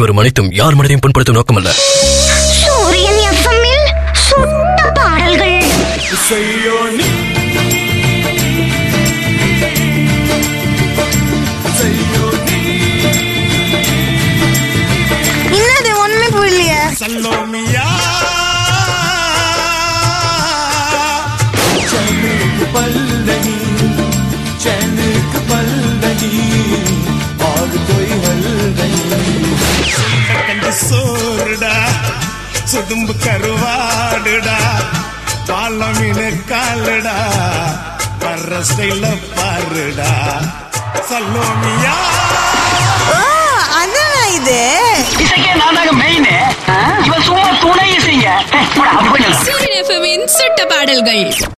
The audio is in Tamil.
வரும் அனைத்தும் யார் மனதையும் புண்படுத்தும் நோக்கமல்ல சூரியன் எஃப்எம்மில் சுட்ட பாடல்கள் என்னது ஒண்ணுமே புரியலையே சல்லோமியா சென்னுக்கு பல்லடி சென்னுக்கு பல்லடி ஆறு போய் ஹல்தடி கண்டு சோறுடா சுதும்பு கருவாடுடா பாலமீனு காலுடா வர்ற ஸ்டைல பாருடா சல்லோமியா ஓ அதான் இது இசைக்கே நான் தாங்க மெயின் இவன் சும்மா துணை இசைங்க ஏய், போடா, அப்படி போயிடலாம் சூரியன் எஃப்எம்மின் சுட்ட பாடல்கள்